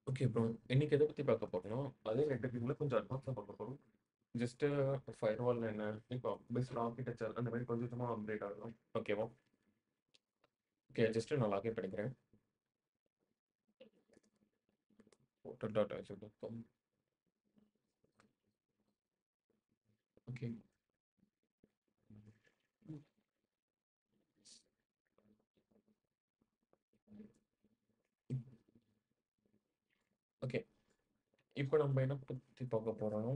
Okay bro. இன்னைக்கு எத பத்தி பார்க்க போறோம்னா, அதே நெட்வொர்க்கிங்ல கொஞ்சம் அட்வான்ஸா பார்க்க போறோம். ஜஸ்ட்டு ஃபயர்வால்னா என்ன? இப்போ பேஸ்ட் ஆர்க்கிடெக்சர் அந்த மாரி கொஞ்சம் கொஞ்சமா அப்கிரேட் ஆகணும். ஓகேவா? ஓகே. ஜஸ்ட்டு நான் லாகின் பண்ணிக்கிறேன். portal.azure.com okay. ஓகே. இப்ப நம்ம என்ன பத்தி பார்க்க போறோம்னா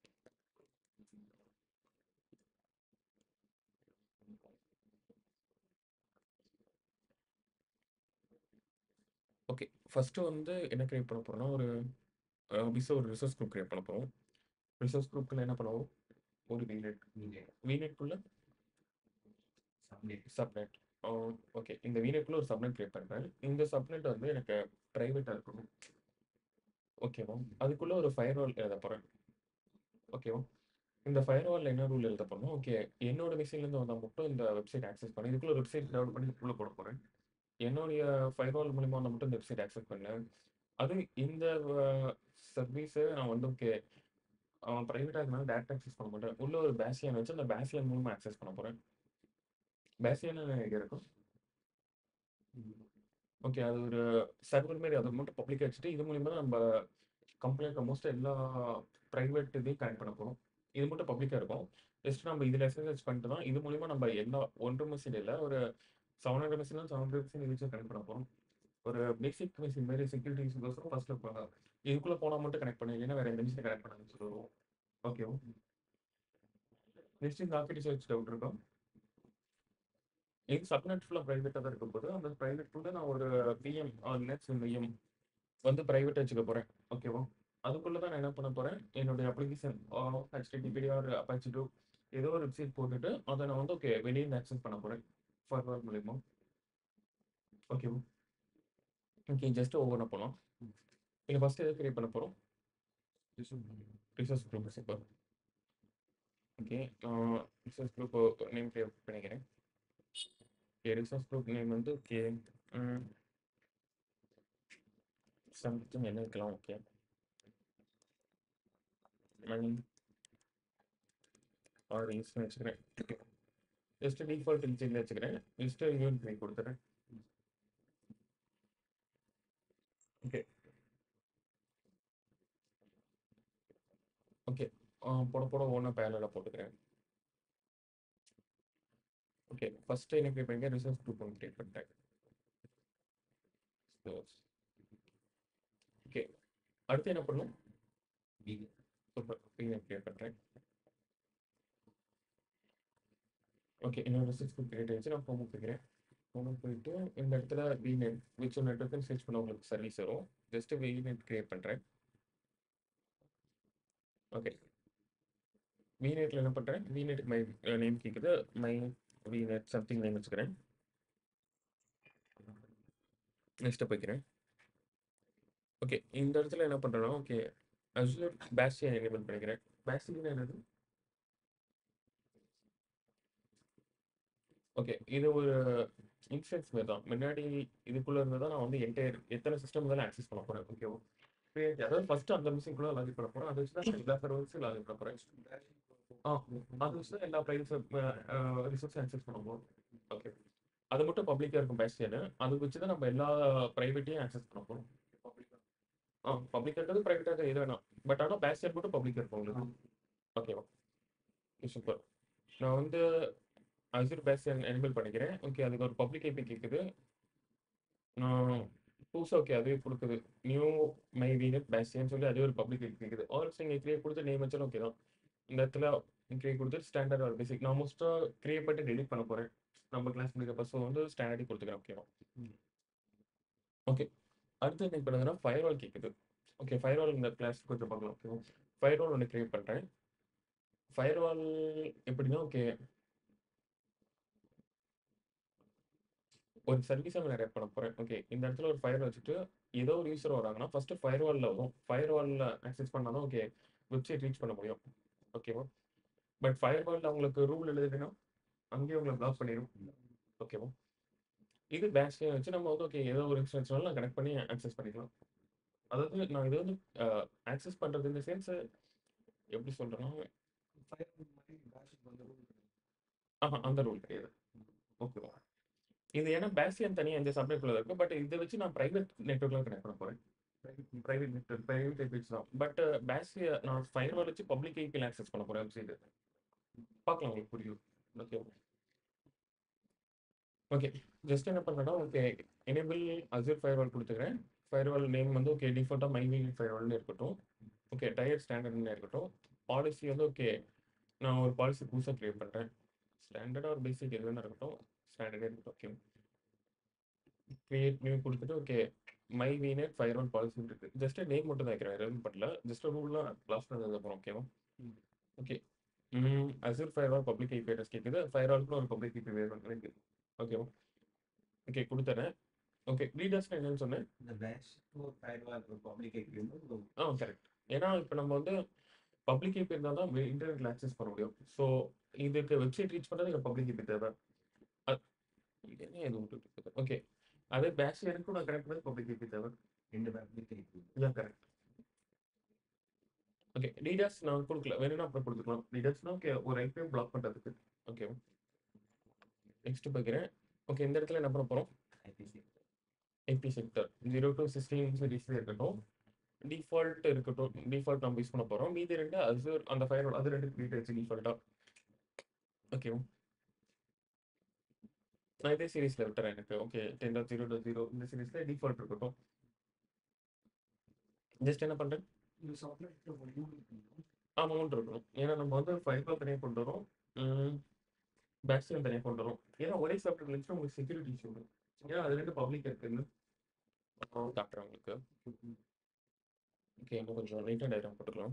ஓகே. ஃபர்ஸ்ட்டு வந்து என்ன கிரியேட் பண்ண போறோம்னா, ஒரு அ பிஸ ஒரு ரிசோர்ஸ் குரூப் கிரியேட் பண்ண போறோம். ரிசோர்ஸ் குரூப்குள்ள என்ன பண்ணுவோம்? ஒரு VNet. VNetக்குள்ள சப்நெட். சப்நெட். Oh okay. இந்த VNetக்குள்ள ஒரு சப்நெட் கிரியேட் பண்றேன். இந்த சப்நெட் வந்து எனக்கு பிரைவேட்டா இருக்கணும். ஓகேவா? அதுக்குள்ள ஒரு ஃபயர்வால் எழுதப் போறேன். ஓகேவா? இந்த ஃபயர்வால்ல என்ன ரூல் எழுதப் போறேன்னா, ஓகே என்னோட மெஷின்லேருந்து வந்தா மட்டும் இந்த வெப்சைட் ஆக்சஸ் பண்ணு. இதுக்குள்ள ஒரு வெப்சைட் டெவலப் பண்ணி இதுக்குள்ள போடப் போறேன். என்னுடைய ஃபயர்வால் மூலியமா வந்தா மட்டும் இந்த வெப்சைட் ஆக்சஸ் பண்ணு. அதுவும் இந்த வ சர்வீஸ நான் வந்து ஓகே அவன் பிரைவேட்டா இருக்கனால டைரக்ட்டா ஆக்சஸ் பண்ண மாட்டேன். உள்ள ஒரு பேசியன் வச்சு அந்த பேசியன் மூலமா ஆக்சஸ் பண்ண போறேன். பேசியன்னா எங்க இருக்கும்? ஓகே. அது ஒரு சர்வர் மாரி அத மட்டும் பப்ளிக்கா வச்சுட்டு, இது மூலியமா தான் நம்ப கம்ப்ளைண்ட் மோஸ்ட்டா எல்லா பிரைவேட் இதையும் கனெக்ட் பண்ண போறோம். இது மட்டும் பப்ளிக்கா இருக்கும். ஜஸ்ட் நம்ம இதுல எஸ்எஸ்எச் பண்ணிட்டு தான் இது மூலியமா நம்ம எல்லா 1 மெஷின் இல்ல, ஒரு 700 மெஷின்னா 700 மெஷின் இத வச்சு கனெக்ட் பண்ண போறோம். ஒரு பேசிக் மெஷின் மாரி செக்யூரிட்டி இஷ்யூஸ்க்கோசரம் ஃபர்ஸ்ட்ல ப இதுக்குள்ள போனா மட்டும் கனெக்ட் பண்ணு. இல்லைன்னா வேற எந்த மெஷினும் கனெக்ட் பண்ணாதன்னு சொல்லுவோம். ஓகேவா? நெக்ஸ்ட் இந்த ஆர்க்கிடெக்சர் வச்சு டவுட் இருக்கா? இது சப்நெட் ஃபுல்லா பிரைவேட்டா தான் இருக்கப்போது. அந்த பிரைவேட்குள்ள நான் ஒரு விஎம் ஆர் நெட்ஸ் விஎம் வந்து பிரைவேட்டா வச்சுக்க போறேன். ஓகேவா? அதுக்குள்ள தான் நான் என்ன பண்ண போறேன், என்னுடைய அப்ளிகேஷன் ஆ HTTPD ஆர் அப்பாச்சி 2 ஏதோ ஒரு வெப்சைட் போட்டுட்டு, அத நான் வந்து ஓகே வெளிய இருந்து ஆக்சஸ் பண்ண போறேன். ஃபயர்வால் மூலியமா. ஓகேவா? ஓகே. ஜஸ்ட் ஒவ்வொண்ணா போலாம். இதுல ஃபர்ஸ்ட் எத கிரியேட் பண்ண போறோம்? Resource group super. ஓகே. நான் ரிசோர்ஸ் குரூப் நேம் கிரியேட் பண்ணிக்கிறேன். ஓகே. ரிசோர்ஸ் குரூப் நேம் வந்து ஓகே. ம். சம்திங் என்ன வைக்கலாம்? ஓகே. மணி ஆர் ஈஸ்ட்ன்னு வச்சுக்கிறேன். ஜஸ்ட் டிஃபால்ட் இன்ஜின்ல வச்சுக்கிறேன். ஜஸ்ட் யூனிட் மெயில் குடுத்துறேன். ஓகே. ஓகே. ஆ போட போட ஒவ்வொண்ணா பேரலலா போட்டுக்கிறேன். ஓகே. ஃபர்ஸ்ட் என்ன கிரியேட் பண்ணிருக்கேன், ரிசோர்ஸ் குரூப் ஒண்ணு கிரியேட் பண்ணிட்டேன். ரிசோர்ஸ். ஓகே. அடுத்து என்ன பண்ணணும்? VNet. சூப்பர். VNet கிரியேட் பண்றேன். ஓகே. என்னோட ரிசோர்ஸ் குரூப் கிரியேட் ஆயிடுச்சு. நான் ஹோமுக்கு போய்க்கிறேன். ஹோமுக்கு போயிட்டு இந்த இடத்துல VNet விச் நெட்வொர்க்ன்னு சர்ச் பண்ணா உங்களுக்கு சர்வீஸ் வரும். ஜஸ்ட் VNet கிரியேட் பண்றேன். ஓகே. VNetல என்ன பண்றேன், VNetக்கு மை நேம் கேக்குது. மை VNet சம்திங் நேம் வச்சுக்கிறேன். நெக்ஸ்ட் போய்க்கிறேன். ஓகே. இந்த இடத்துல என்ன பண்றேன்னா, ஓகே அஸ்யூர் பேஷியன் எனேபிள் பண்ணிக்கிறேன். பேஷியன்னா என்னது? ஓகே. இது ஒரு இன்ஸ்டன்ஸ் மாரி தான். முன்னாடி இதுக்குள்ள இருந்து தான் நான் வந்து என்டையர் எத்தன சிஸ்டம் இருந்தாலும் ஆக்சஸ் பண்ண போறேன். ஓகேவா? கிரியேட் அதாவது ஃபர்ஸ்ட் அந்த மிஷின்குள்ள லாகின் பண்ண போறேன். அத வச்சு தான் எல்லா சர்வர்ஸையும் லாகின் பண்ண போறேன். ஆ அத வச்சு தான் எல்லா பிரைவேட் அ அ ரிசோர்ஸையும் ஆக்சஸ் பண்ண போறோம். ஓகே. அது மட்டும் பப்ளிக்கா இருக்கும் பேஷியனு. அத வச்சு தான் நம்ம எல்லா பிரைவேட்டையும் ஆக்சஸ் பண்ண போறோம். ஆ பப்ளிக்கான்றது பிரைவேட்டா எது வேணா. பட் ஆனா பேஷியன் மட்டும் பப்ளிக்கா இருக்கும் உங்களுக்கு. ஓகேவா? Okay super. நான் வந்து அஸ்யூர் பேஷியன் எனேபிள் பண்ணிக்கிறேன். ஓகே. அதுக்கு ஒரு பப்ளிக் ஐபி கேக்குது. நான் புதுசா ஓகே அதுவே குடுக்குது. நியூ மை VNet பேஷியன்னு சொல்லி அதுவே ஒரு பப்ளிக் ஐபி கேக்குது. ஆல்சோ நீங்க கிரியேட் குடுத்து நேம் வச்சாலும் ஓகே தான். இந்த இடத்துல கிரியேட் குடுத்து ஸ்டாண்டர்ட் ஆர் பேசிக் நான் மோஸ்ட்டா கிரியேட் பண்ணிட்டு டெலீட் பண்ண போறேன். நம்ம கிளாஸ் முடிக்கிறப்ப. ஸோ வந்து ஸ்டாண்டர்டே குடுத்துக்கிறேன். ஓகேவா? ஓகே. அடுத்து என்ன பண்ணுதுன்னா, ஃபயர்வால் கேக்குது. ஓகே. ஃபயர்வால் இந்த கிளாஸ் கொஞ்சம் பார்க்கலாம். ஓகேவா? ஃபயர்வால் ஒண்ணு கிரியேட் பண்றேன். ஃபயர்வால் எப்படின்னா, ஓகே ஒரு சர்வீஸ நான் ரெப் பண்ண போறேன். ஓகே. இந்த இடத்துல ஒரு ஃபயர்வால் வச்சுட்டு, ஏதோ ஒரு யூசர் வராங்கன்னா, ஃபர்ஸ்ட் ஃபயர்வால்ல வரும். ஃபயர்வால்ல ஆக்சஸ் பண்ணா தான் ஓகே வெப்சைட் ரீச் பண்ண முடியும். ஓகேவா? பட் ஃபயர்வால்ல உங்களுக்கு ரூல் எழுதுதுன்னா, அங்கேயே உங்கள பிளாக் பண்ணிரும். ஓகேவா? இது பேஷியன் வச்சு நம்ம வந்து ஓகே ஏதோ ஒரு இன்ஸ்டன்ஸ்னாலும் கனெக்ட் பண்ணி ஆக்சஸ் பண்ணிக்கலாம். அதாவது நான் இதை வந்து ஆக்சஸ் பண்றது இந்த சென்ஸ் எப்படி சொல்றேன்னா ஃபயர் மாதிரி பேஷுக்கு வந்து ரூல் ஆஹா அந்த ரூல் கிடையாது ஓகேவா இது ஏன்னா பேசியன் தனியாக இந்த சப்நெட்ல இருக்கு பட் இதை வச்சு நான் பிரைவேட் நெட்ஒர்க்ல கனெக்ட் பண்ண போறேன் பிரைவேட் நெட்ஒர்க் பிரைவேட் ஐபிஎஸ் தான் பட் பேசிய நான் ஃபயர்வால் வச்சு பப்ளிக் ஐபிஎல் ஆக்சஸ் பண்ண போறேன் வெப்சைட் பார்க்கலாம் உங்களுக்கு புரியும் ஓகே ஓகே ஜஸ்ட் என்ன பண்ணுறேன்னா ஓகே எனேபிள் அசூர் ஃபயர்வால் கொடுத்துக்கிறேன் ஃபயர்வால் நேம் வந்து ஓகே டிஃபால்ட்டாக மைவி ஃபயர்வால்னு இருக்கட்டும் ஓகே டயர் ஸ்டாண்டர்ட்னு இருக்கட்டும் பாலிசி வந்து ஓகே நான் ஒரு பாலிசி புதுசாக க்ரியேட் பண்ணுறேன் ஸ்டாண்டர்டாக ஒரு பேசிக் எது வேணா இருக்கட்டும் ஸ்டாண்டர்டே இருக்கட்டும் ஓகே க்ரியேட் நியூ கொடுத்துட்டு okay my VNet firewall policy இருக்கு ஜஸ்ட் நேம் மட்டும் தான் வைக்கிறேன் வேறு எதுவும் பண்ணல ஜஸ்ட் ரூல்லாம் லாஸ்ட் பண்ணது அப்புறம் ஓகேவா ம். Okay Azure firewall public IP address கேட்குது ஃபயர் ஆல்க்கு ஒரு பப்ளிக் ஐபி வேறு இருக்குது ஓகேவா ஓகே கொடுத்துறேன் ஓகே லீடர்ஸ் என்னன்னு சொன்னேன் இந்த பேஷ் ஒரு ஃபயர்வால் ஒரு பப்ளிக் ஐபி வந்து ஆ கரெக்ட் ஏன்னா இப்போ நம்ம வந்து பப்ளிக் ஐபி இருந்தால் தான் இன்டர்நெட்ல ஆக்சஸ் பண்ண முடியும் ஸோ இதுக்கு வெப்சைட் ரீச் பண்ணுறது பப்ளிக் ஐபி தேவை அது இது என்ன இது விட்டுட்டு ஓகே அதே பேஷ் எனக்கும் நான் கனெக்ட் பண்ணது பப்ளிக் ஐபி தேவை ரெண்டு public IP yeah correct okay DDoS நான் கொடுக்கல வேணும்னா அப்புறம் கொடுத்துக்கலாம் டீடாஸ்னா ஓகே ஒரு ஐபிஎம் பிளாக் பண்ணுறதுக்கு ஓகே நெக்ஸ்ட் போய்க்கிறேன் ஓகே இந்த இடத்துல என்ன பண்ண போகிறோம் IPC IP sector zero to sixteen சீரீஸ்ல இருக்கட்டும் டிஃபால்ட் இருக்கட்டும் டிஃபால்ட் நம்ம யூஸ் பண்ண போகிறோம் மீதி ரெண்டு அசூர் அந்த ஃபயர் அது ரெண்டு கிரியேட் ஆச்சு டிஃபால்ட்டாக ஓகே நான் இதே சீரீஸில் விட்டுறேன் எனக்கு okay ten dot zero dot zero இந்த சீரீஸில் டிஃபால்ட் இருக்கட்டும் ஜஸ்ட் என்ன பண்ணுறேன் இந்த சாஃப்ட்வேர் ஒரு யூனிட் அமௌண்ட் இருக்கணும் ஏன்னா நம்ம வந்து ஃபைவ் தனியாக கொண்டு வரோம் பேக்ஸ்டைல் தனியாக கொண்டு வரோம் ஏன்னா ஒரே சாஃப்ட்வேர் இருந்துச்சுன்னா உங்களுக்கு செக்யூரிட்டி இஷ்யூ வரும் ஏன்னா அது ரெண்டு பப்ளிக் இருக்குன்னு அப்புறம் காட்டுறேன் உங்களுக்கு ஓகே இன்னும் கொஞ்சம் லைட்டாக டயக்ராம் போட்டுக்கலாம்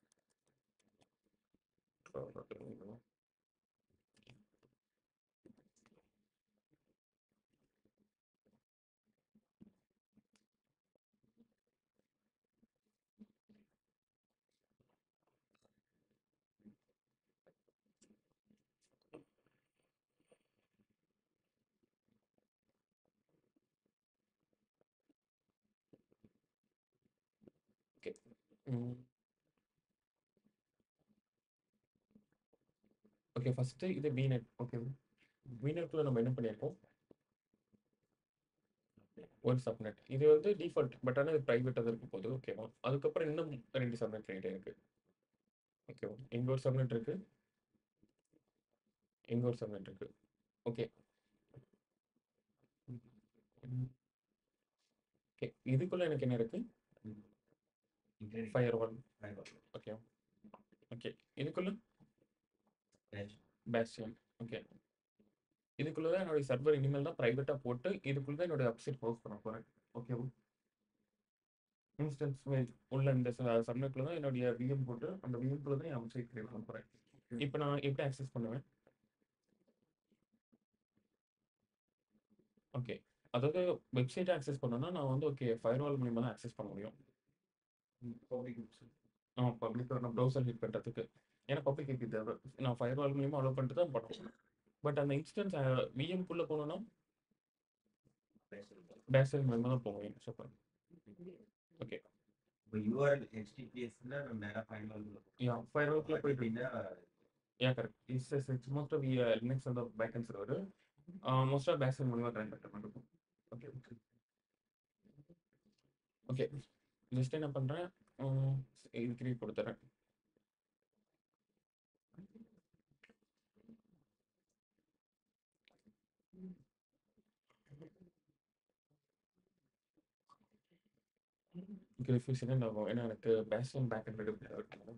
ஓகே ஓகே ஃபர்ஸ்ட் இது பிநெட் ஓகே பிநெட்ல நம்ம என்ன பண்ணியிருக்கோம் ஒரு சப்நெட் இது வந்து டிஃபால்ட் பட் ஆனால் இது ப்ரைவேட்டாக தான் இருக்கும் போது ஓகேவா அதுக்கப்புறம் இன்னும் ரெண்டு சப்நெட் கிரியேட் ஆயிருக்கு ஓகேவா இங்க ஒரு சப்நெட் இருக்கு இங்க ஒரு சப்நெட் இருக்கு ஓகே ஓகே இதுக்குள்ள எனக்கு என்ன இருக்கு ஃபயர் ஒன் ஓகே ஓகே இதுக்குள்ள பேஸ்டியன் ஓகே இதுக்குள்ள தான் என்னுடைய சர்வர் இனிமேல் தான் ப்ரைவேட்டாக போட்டு இதுக்குள்ள தான் என்னோட வெப்சைட் போஸ்ட் பண்ண போகிறேன் ஓகேவா இன்ஸ்டன்ஸ் உள்ள இந்த சப்நெட்டில் தான் என்னுடைய விஎம் போட்டு அந்த விஎம்குள்ள தான் என் வெப்சைட் கிரியேட் பண்ண போகிறேன் இப்போ நான் எப்படி ஆக்சஸ் பண்ணுவேன் ஓகே அதாவது வெப்சைட் ஆக்சஸ் பண்ணணும்னா நான் வந்து ஓகே ஃபயர்வால் மூலியமாக தான் ஆக்சஸ் பண்ண முடியும் பப்ளிக் ஆ பப்ளிக் நான் ப்ரௌசர் ஹிட் பண்ணுறதுக்கு ஏன்னா பப்ளிக் ஐபி தேவை நான் ஃபயர்வால் மூலியமாக அலோவ் பண்ணிட்டு தான் பண்ணுவேன் பட் அந்த இன்ஸ்டன்ஸ் விஎம்குள்ளே போகணுன்னா பேசல் மூலியமாக தான் போவேன் சூப்பர் ஓகே இப்போ யூஆர்எல் ஹெச்டிபிஎஸ்ல நம்ம நேரா ஃபைனல் யா ஃபயர்வால்குள்ளே போயிட்டு அப்படின்னா yeah correct it's it's most of Linux அந்த backend server most of bastion மூலியமாக ட்ரைன் பண்ணுற மாதிரி இருக்கும் ஓகே ஓகே ஜஸ்ட் என்ன பண்ணுறேன் இது கிரியேட் கொடுத்துறேன் ஓகே ஃபியூ செகண்ட் ஆகும் ஏன்னா எனக்கு பேஸ்டன் பேக் அண்ட் எடுக்கணும்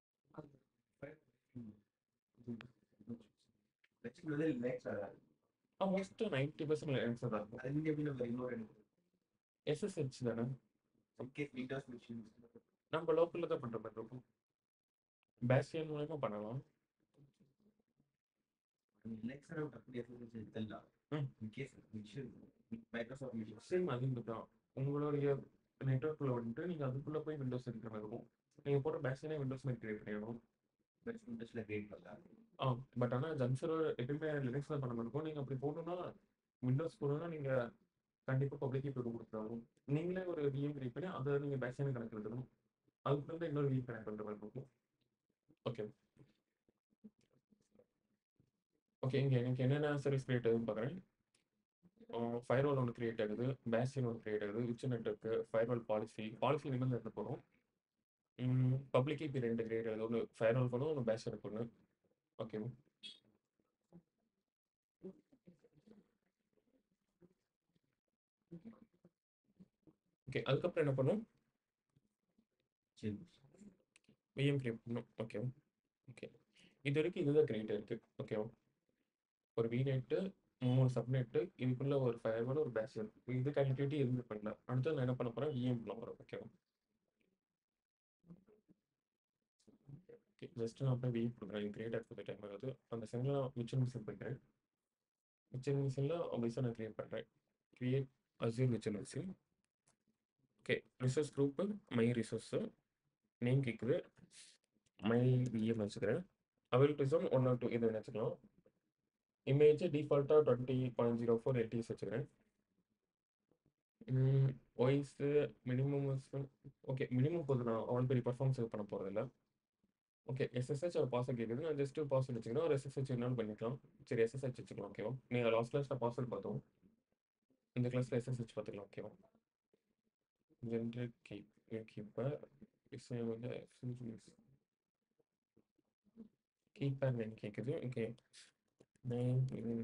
வச்சுக்கிறது ரிலாக்ஸ் ஆகாது ஆல்மோஸ்ட் நைன்டி பர்சன்ட் ஆன்சர் தான் இருக்கும் அது நீங்க எப்படி நம்ம இன்னொரு எஸ்எஸ்ஹெச் தானே கேஸ் விண்டோஸ் மிஷின் நம்ம லோக்கலில் தான் பண்ணுற மாதிரி இருக்கும் பேஸ்டியன் மூலயமா பண்ணலாம் ரிலாக்ஸ் ஆக அப்படி எஸ்எஸ்எச் எடுத்துடலாம் ம். In case machine Microsoft machine same அது தான் உங்களுடைய நெட்ஒர்க்கில் வந்துட்டு நீங்கள் அதுக்குள்ளே போய் விண்டோஸ் இருக்கிற மாதிரி இருக்கும் நீங்கள் போகிற பேஸ்டியனே விண்டோஸ் மாதிரி கிரியேட் பண்ணிடணும் விண்டோஸ்ல கிரியேட் பண்ணலாம் ஆ பட் ஆனால் ஜங்க் சர்வர் எப்பயுமே லினக்ஸ் தான் பண்ண மாதிரி இருக்கும் நீங்கள் அப்படி போகணுன்னா விண்டோஸ் போகணுன்னா நீங்கள் கண்டிப்பா பப்ளிக் இப்போ கொடுத்துருவாங்க நீங்களே ஒரு விஎம் கிரியேட் பண்ணி அதை நீங்க பேக்சைன் கணக்கு எழுதணும் அதுக்கு வந்து இன்னொரு விஎம் கனெக்ட் பண்ற மாதிரி இருக்கும் ஓகே ஓகே இங்க எனக்கு என்னென்ன சர்வீஸ் கிரியேட் ஆகுதுன்னு பார்க்குறேன் ஃபயர்வால் ஒன்று கிரியேட் ஆகுது பேசின் ஒன்று கிரியேட் ஆகுது which network firewall policy policy இனிமேல் எடுத்து போகிறோம் பப்ளிக் இப்போ ரெண்டு கிரியேட் ஆகுது ஒன்று ஃபயர்வால் பண்ணணும் ஒன்று பேஷனுக்கு ஒன்று ஓகே ஓகே அதுக்கப்புறம் என்ன பண்ணும் சரி விஎம் கிரியேட் பண்ணணும் ஓகே ஓகே இது வரைக்கும் இதுதான் கிரியேட் இருக்கு ஓகேவா ஒரு விநெட்டு மூணு சப்நெட்டு இதுக்குள்ள ஒரு ஃபயர்வால் ஒரு பேஷன் இது கனெக்டிவிட்டி எதுவுமே பண்ணல அடுத்து நான் என்ன பண்ண போறேன் விஎம் பண்ண போறேன் ஓகேவா ஓகே ஜஸ்ட் நான் போய் விஎம் கொடுக்குறேன் கிரியேட் ஆகிறது டைம் ஆகுது அந்த செகண்டில் நான் மிச்சன் மிஷின் போய்க்கிறேன் மிச்சன் மிஷினில் ஆப்வியஸாக நான் கிரியேட் பண்ணுறேன் create Azure machine machine okay resource group my resource name கேட்குது மை விஎம் வச்சுக்கிறேன் availability zone one or two இது வச்சுக்கலாம் இமேஜ் டிஃபால்ட்டாக twenty point zero four LTS வச்சுக்கிறேன் வாய்ஸு மினிமம் ஓகே மினிமம் போது நான் அவ்வளோ பெரிய பர்ஃபார்மன்ஸ் பண்ண போகிறதில்ல ஓகே எஸ்எஸ்ஹெச் ஒரு பாஸ்வேர்ட் கேட்குது நான் ஜஸ்ட் பாஸ்வேர்ட் வச்சுக்கிறேன் ஒரு எஸ்எஸ்ஹெச் என்னாலும் பண்ணிக்கலாம் சரி எஸ்எஸ்ஹெச் வச்சுக்கலாம் ஓகேவா நீங்கள் லாஸ்ட் கிளாஸில் பாஸ்வேர்ட் பார்த்தோம் இந்த கிளாஸில் எஸ்எஸ்ஹெச் பார்த்துக்கலாம் ஓகேவா ஜென்ரல் கீப் கீப்பர் விஷயம் வந்து கீப்பர் நேம் கேட்குது okay name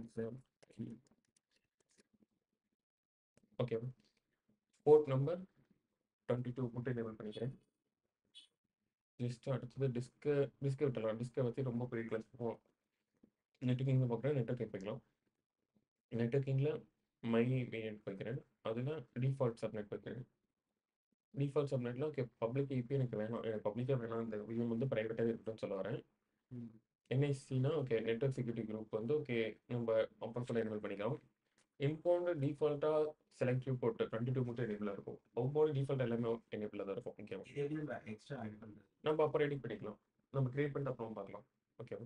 okay port number twenty two மட்டும் எனேபிள் பண்ணிக்கிறேன் ஜஸ்ட் அடுத்தது டிஸ்க்கு டிஸ்கை விட்டலாம் டிஸ்கை வச்சு ரொம்ப பெரிய கிளாஸ் போவோம் நெட்ஒர்க்கிங்கில் பார்க்குறேன் நெட்ஒர்க் வைக்கலாம் நெட்ஒர்க்கிங்கில் மை வேரியன்ட் வைக்கிறேன் அதில் டிஃபால்ட் சப்நெட் வைக்கிறேன் டிஃபால்ட் சப்நெட்டில் ஓகே பப்ளிக் ஐபி எனக்கு வேணாம் எனக்கு பப்ளிக்காக வேணாம் இந்த விஎம் வந்து ப்ரைவேட்டாக இருக்கட்டும்னு சொல்ல வரேன் என்ஐசினா ஓகே நெட்ஒர்க் செக்யூரிட்டி குரூப் வந்து ஓகே நம்ம அப்புறம் சொல்ல எனேபிள் பண்ணிக்கலாம் இன்பவுண்ட் டிஃபால்ட்டாக செலக்டிவ் போட்டு டுவெண்ட்டி டூ மட்டும் எனேபிளாக இருக்கும் அவுட்பவுண்ட் டிஃபால்ட் எல்லாமே எனேபிளாக தான் இருக்கும் ஓகேவா இது எப்படி நம்ம எக்ஸ்ட்ரா ஆட் பண்றது நம்ம அப்புறம் எடிட் பண்ணிக்கலாம் நம்ம கிரியேட் பண்ணிட்டு அப்புறம் பார்க்கலாம் ஓகேவா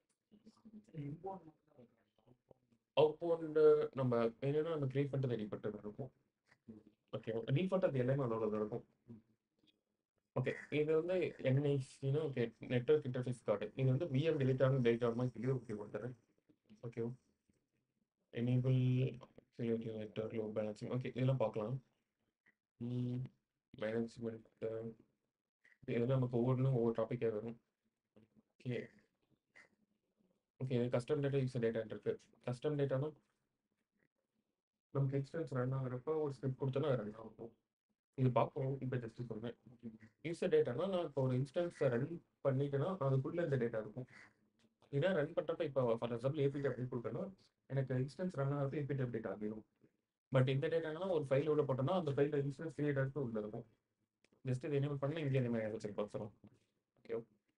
அவுட்பவுண்ட் நம்ம என்னன்னா நம்ம கிரியேட் பண்ணிட்டு எடிட் பண்ணிட்டு இருக்கும் ஓகே டிஃபால்ட் அது எல்லாமே அதோட இருக்கும் ஓகே இது வந்து என்ஐசினா ஓகே நெட்ஒர்க் இன்டர்ஃபேஸ் கார்டு இது வந்து விஎம் டெலிட் ஆகும் டெலிட் ஆகுமா இது ஓகே கொடுத்துறேன் okay enable network load balancing okay இதெல்லாம் பார்க்கலாம் மேனேஜ்மெண்ட் இதெல்லாம் நமக்கு ஒவ்வொன்றும் ஒவ்வொரு டாப்பிக்காக வரும் okay okay custom data use data இருக்கு கஸ்டம் டேட்டானா நமக்கு எக்ஸ்பென்ஸ் ரன் ஆகுறப்ப ஒரு ஸ்கிரிப்ட் கொடுத்தோன்னா ரன் ஆகும் இது பார்ப்போம் இப்போ ஜஸ்ட் சொல்றேன் யூசர் டேட்டானா நான் இப்போ ஒரு இன்ஸ்டன்ஸை ரன் பண்ணிட்டேன்னா அதுக்குள்ள இந்த டேட்டா இருக்கும் இதான் ரன் பண்ணுறப்ப இப்போ ஃபார் எக்ஸாம்பிள் ஏபிடி அப்டேட் கொடுக்கணும் எனக்கு இன்ஸ்டன்ஸ் ரன் ஆகிறது ஏபிடி அப்டேட் ஆகிடும் பட் இந்த டேட்டானா ஒரு ஃபைல் உள்ள போட்டோம்னா அந்த ஃபைலில் இன்ஸ்டன்ஸ் கிரியேட் ஆகிட்டு உள்ள இருக்கும் ஜஸ்ட் இது எனேபிள் பண்ணால் இங்கே இந்த மாதிரி செக் பாக்ஸ் வரும் ஓகே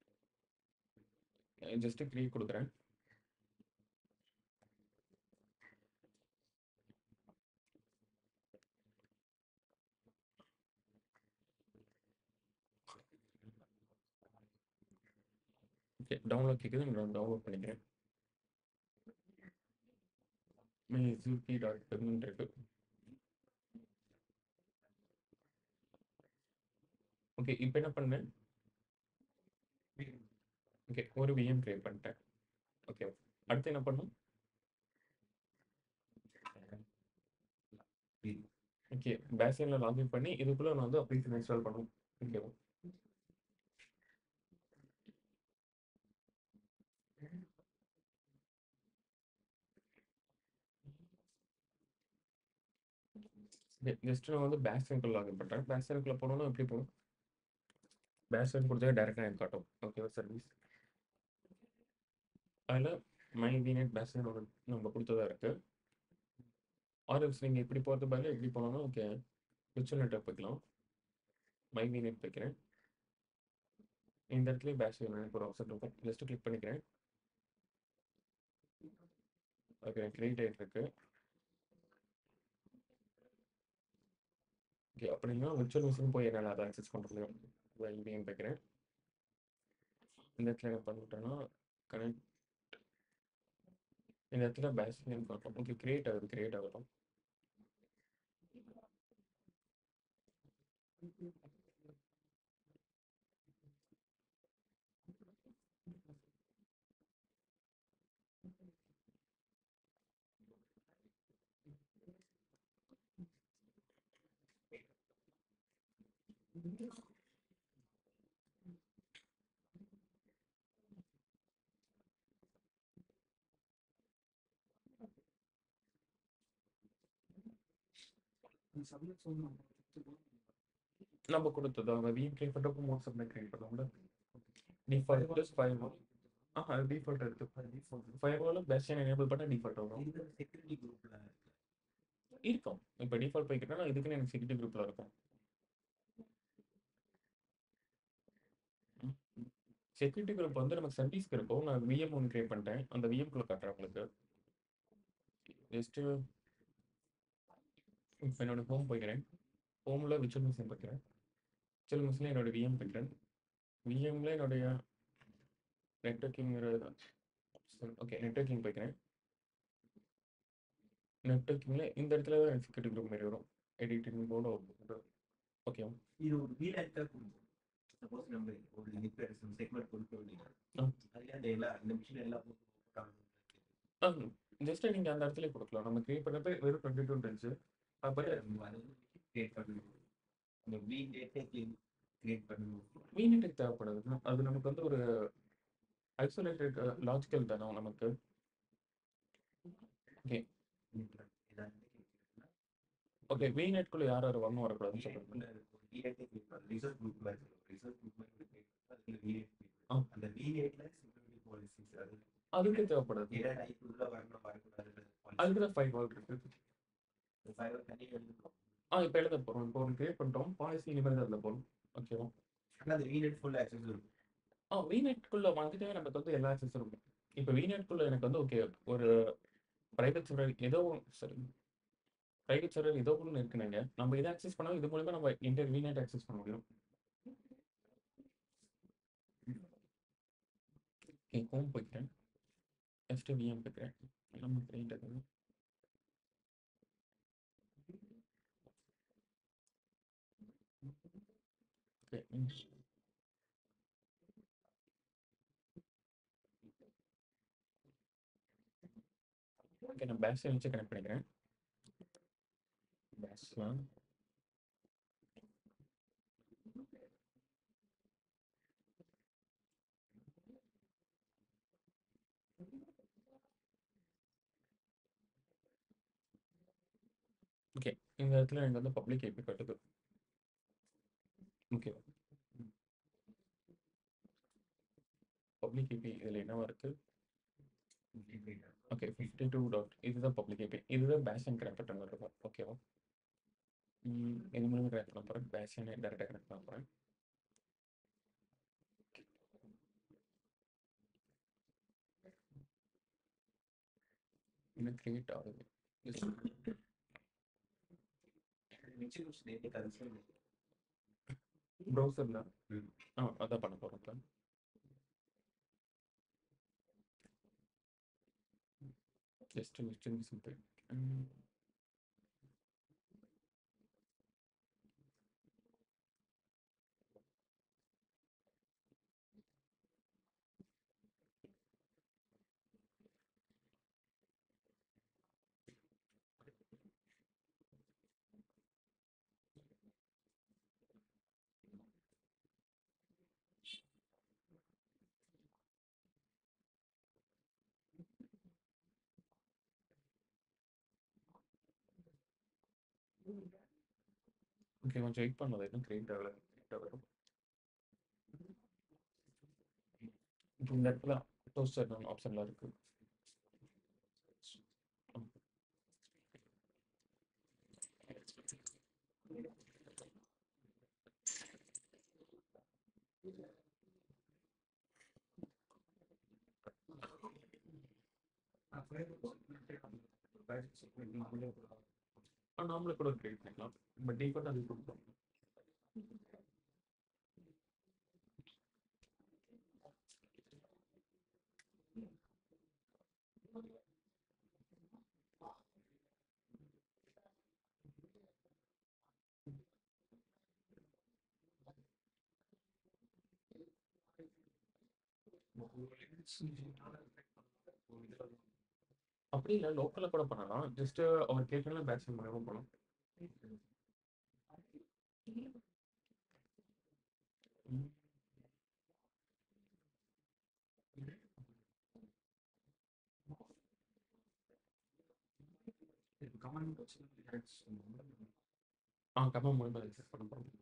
ஜஸ்ட் கிரியேட் கொடுக்குறேன் ஓகே டவுன்லோட் கேட்குது நான் டவுன்லோட் பண்ணிக்கிறேன் ஜூபி டாட் இருக்கு ஓகே இப்போ என்ன பண்ணேன் ஓகே ஒரு விஎம் கிரியேட் பண்ணிட்டேன் ஓகே அடுத்து என்ன பண்ணும் ஓகே பேசினில் லாகின் பண்ணி இதுக்குள்ள நான் வந்து அப்ளிகேஷன் இன்ஸ்டால் பண்ணும் ஓகேவா ஜஸ்ட் நான் வந்து பேக் சைக்கிள் லாகின் பண்ணுறேன் பேக் சைக்கிள் போனோம்னா எப்படி போகும் பேக் சைக்கிள் கொடுத்தா டேரெக்டாக எனக்கு காட்டும் ஓகேவா சர்வீஸ் அதில் மை வினெட் பேக் சைக்கிள் ஒன்று நம்ம கொடுத்ததா இருக்குது ஆர்எல்ஸ் நீங்கள் இப்படி போகிறது பதிலாக எப்படி போனோம்னா ஓகே விர்ச்சுவல் நெட்ஒர்க் வைக்கலாம் மை வினெட் வைக்கிறேன் இந்த இடத்துல பேக் சைக்கிள் எனக்கு ஒரு ஆப்ஷன் இருக்கும் ஜஸ்ட் கிளிக் பண்ணிக்கிறேன் ஓகே கிரியேட் ஆகிட்டு இருக்கு ஓகே அப்படின்னா விர்ச்சுவல் மிஷின் போய் என்னால் அதை ஆக்சஸ் பண்ண முடியும் ஐபிஎம் வைக்கிறேன் இந்த இடத்துல என்ன பண்ணிட்டேன்னா கனெக்ட் இந்த இடத்துல பேஸ் நேம் காட்டும் ஓகே கிரியேட் ஆகுது கிரியேட் ஆகட்டும் நம்ம கொடுத்தது அவங்க விஎம் கிரியேட் பண்ணுறப்போ மோட் சப்மிட் கிரியேட் பண்ணோம்ல டிஃபால்ட் ப்ளஸ் ஃபைவ் ஆஹா டிஃபால்ட் எடுத்து ஃபைவ் வாலும் பெஸ்ட் எனேபிள் பண்ணால் டிஃபால்ட் வரும் இது செக்யூரிட்டி குரூப்ல இருக்கும் இப்போ டிஃபால்ட் போய்க்கிட்டா இதுக்குன்னு எனக்கு செக்யூரிட்டி குரூப்பில் இருக்கும் செக்யூரிட்டி குரூப் வந்து நமக்கு சர்வீஸ்க்கு இருக்கும் நான் விஎம் ஒன்று கிரியேட் பண்ணிட்டேன் அந்த விஎம்குள்ளே காட்டுறேன் உங்களுக்கு ஜஸ்ட்டு இப்போ என்னோட ஹோம் போய்க்கிறேன் ஹோமில் விச்சுவல் மிஷின் போய்க்கிறேன் விச்சுவல் மிஷினில் என்னோட விஎம் போய்க்கிறேன் விஎம்ல என்னுடைய நெட்ஒர்க்கிங் ஓகே நெட்ஒர்க்கிங் போய்க்கிறேன் நெட்ஒர்க்கிங்கில் இந்த இடத்துல தான் எனக்கு செக்யூரிட்டி குரூப் மாதிரி வரும் எடிட்டிங் போர்டு ஓகே இது ஒரு வீல் ஆக்டா கொடுக்கும் சப்போஸ் நம்ம ஒரு லிப்பர் செக்மெண்ட் கொடுக்க வேண்டியது ஆ. அதுல அந்த எல்லா இந்த மிஷின் எல்லாம் போட்டு ஜஸ்ட் நீங்கள் அந்த இடத்துல கொடுக்கலாம் நம்ம கிரியேட் பண்ணுறப்ப வெறும் டுவெண்ட்டி டூ இருந்துச்சு அப்போ கிரியேட் பண்ணணும் அந்த வீல் டேட்டே கிரியேட் பண்ணணும் வீநெட்டுக்கு தேவைப்படுது அது நமக்கு வந்து ஒரு ஐசோலேட்டட் லாஜிக்கல் தானே நமக்கு ஓகே வீநெட்குள்ளே யார் யார் வரணும் வரக்கூடாதுன்னு சொல்லுங்க ரிசர்ச் குரூப் ரிசர்ச் குரூப் ஆ. அந்த V8ல security policies அது அதுக்கு தேவைப்படுது எந்த type உள்ள வரணும் வரக்கூடாதுன்றது policy. அதுக்கு தான் ஃபைவ் வால் இருக்கு இந்த five தனியா எழுதணும். ஆ இப்போ எழுத போகிறோம் இப்போ ஒரு கிரியேட் பண்ணிட்டோம் பாலிசி இனிமேல் தான் அதில் போகணும் ஓகேவா ஆனா அந்த V8 full access இருக்கும் ஆ வீநெட்குள்ளே வந்துட்டு நமக்கு வந்து எல்லா ஆக்சஸ் இருக்கும் இப்போ வீநெட்குள்ளே எனக்கு வந்து ஓகே ஒரு ப்ரைவேட் சர்வர் ஏதோ சரி ப்ரைவேட் சர்வர் ஏதோ ஒன்று இருக்குனுங்க நம்ம இதை ஆக்சஸ் பண்ணாலும் இது மூலிமா நம்ம இன்டர் வீநெட் ஆக்சஸ் பண்ண முடியும் ஓகே ஹோம் போய்க்கிறேன் ஃபஸ்ட்டு விஎம் போய்க்கிறேன் நம்ம கிரியேட் ஆகுது ஓகே ஓகே நான் பேஸ் வச்சு கனெக்ட் பண்ணிக்கிறேன் பேஸ்லாம் ஓகே இந்த இடத்துல எனக்கு வந்து பப்ளிக் ஐபி கட்டுது ஓகே பப்ளிக் ஐபி இதில் என்னவா இருக்குது ஓகே ஃபிஃப்டி டூ டாட் இதுதான் பப்ளிக் ஐபி இதுதான் பேஷன் கனெக்ட் பண்ணுறது இருக்கும் ஓகேவா இது மூலமாக கனெக்ட் பண்ண போகிறேன் பேஷனை டேரெக்டாக கனெக்ட் பண்ண போகிறேன் இன்னும் கிரியேட் ஆகுது Execution date cancel. ப்ரௌசரில் ம். ஆ அதான் பண்ண போகிறோம் இப்போ ஜஸ்ட் மிஸ்டிங் சிம்பிள் ஓகே கொஞ்சம் வெயிட் பண்ணது இன்னும் கிரியேட் ஆகலை கிரியேட் ஆகணும் இப்போ இந்த இடத்துல டோஸ்டர் ஆப்ஷன்லாம் இருக்கு ஆ, நாமளே கூட கிரியேட் பண்ணிக்கலாம் பட் டிஃபால்ட் அது கொடுப்போம் அப்படி இல்ல லோக்கல்ல கூட பண்ணலாம். ஜஸ்ட் அவர் கேட்கறதுல பேட்ச் மூலியமா போலாம். ம். ஆ கமாண்ட் மூலியமா ரெஜிஸ்டர் பண்ண போறோம்.